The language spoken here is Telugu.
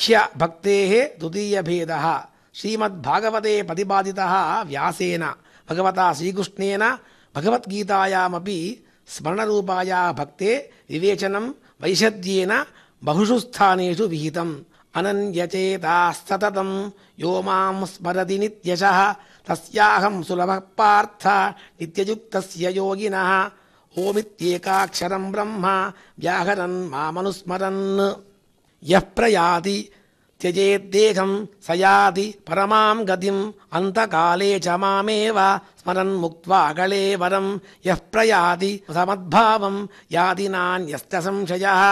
ముఖ్య భక్తే ద్వితీయ భేద శ్రీమద్భాగవతే ప్రతిపాదిత వ్యాసేన భగవతా శ్రీకృష్ణేన భగవద్గీతాయామపి స్మరణరూపాయా భక్తే వివేచనం వైషద్యేన బహుషు స్థానేషు విహితం అనన్యచేతాస్తతం యో మాం స్మరతి నిత్యశ తస్యాహం సులభ పార్థ నిత్యయుక్తస్య యోగినః ఓమిత్యేకాక్షరం బ్రహ్మ వ్యాహరన్ మామనుస్మరన్ యః ప్రయాతి త్యజేద్దేహం సయాతి పరమాం గతిం అంతకాలే చ మామేవ స్మరన్ ముక్త్వా కళేవరం యః ప్రయాతి సమద్భావం యాతి నాన్యస్త సంశయः